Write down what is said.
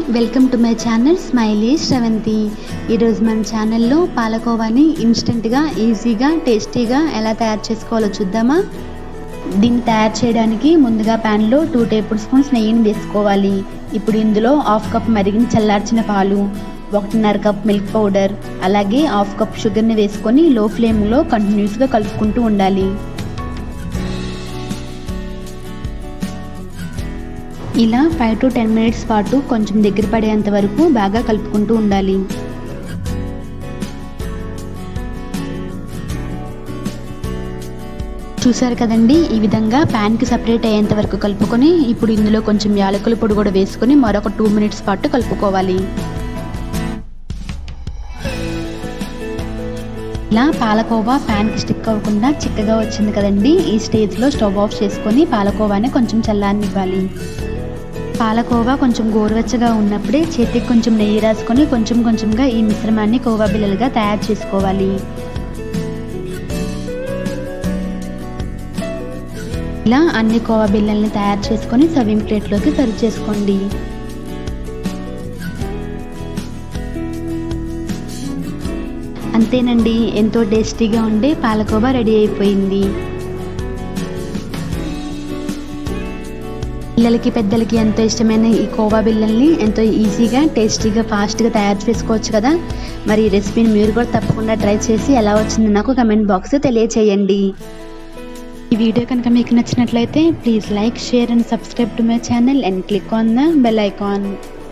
welcome to my channel smiley Sravanthi ఈరోజు మన ఛానల్లో పాలకోవాని ఇన్స్టెంట్గా ఈజీగా టేస్టీగా ఎలా తయారు చేసుకోవాలో చూద్దామా దీన్ని తయారు చేయడానికి ముందుగా ప్యాన్లో టూ టేబుల్ స్పూన్స్ నెయ్యిని వేసుకోవాలి ఇప్పుడు ఇందులో హాఫ్ కప్ మరిగిన చల్లార్చిన పాలు ఒకటిన్నర కప్ మిల్క్ పౌడర్ అలాగే హాఫ్ కప్ షుగర్ని వేసుకొని లో ఫ్లేమ్లో కంటిన్యూస్గా కలుపుకుంటూ ఉండాలి ఇలా ఫైవ్ టు టెన్ మినిట్స్ పాటు కొంచెం దగ్గర పడేంత వరకు బాగా కలుపుకుంటూ ఉండాలి చూసారు కదండి ఈ విధంగా ప్యాన్కి సపరేట్ అయ్యేంత వరకు కలుపుకొని ఇప్పుడు ఇందులో కొంచెం యాలకుల పొడి కూడా వేసుకొని మరొక టూ మినిట్స్ పాటు కలుపుకోవాలి ఇలా పాలకోవా ప్యాన్కి స్టిక్ అవ్వకుండా చిక్కగా వచ్చింది కదండి ఈ స్టేజ్లో స్టవ్ ఆఫ్ చేసుకొని పాలకోవాని కొంచెం చల్లారనివ్వాలి పాలకోవా కొంచెం గోరువెచ్చగా ఉన్నప్పుడే చేతికి కొంచెం నెయ్యి రాసుకొని కొంచెం కొంచెంగా ఈ మిశ్రమాన్ని కోవా బిల్లలుగా తయారు చేసుకోవాలి ఇలా అన్ని కోవా బిల్లల్ని తయారు చేసుకొని సర్వింగ్ ప్లేట్లోకి సర్వ్ చేసుకోండి అంతేనండి ఎంతో టేస్టీగా ఉండే పాలకోవా రెడీ అయిపోయింది పిల్లలకి పెద్దలకి ఎంతో ఇష్టమైన ఈ కోవా బిల్లల్ని ఎంతో ఈజీగా టేస్టీగా ఫాస్ట్గా తయారు చేసుకోవచ్చు కదా మరి ఈ రెసిపీని మీరు కూడా తప్పకుండా ట్రై చేసి ఎలా వచ్చిందో నాకు కమెంట్ బాక్స్ తెలియచేయండి ఈ వీడియో కనుక మీకు నచ్చినట్లయితే please like share and subscribe to my channel and click on the bell icon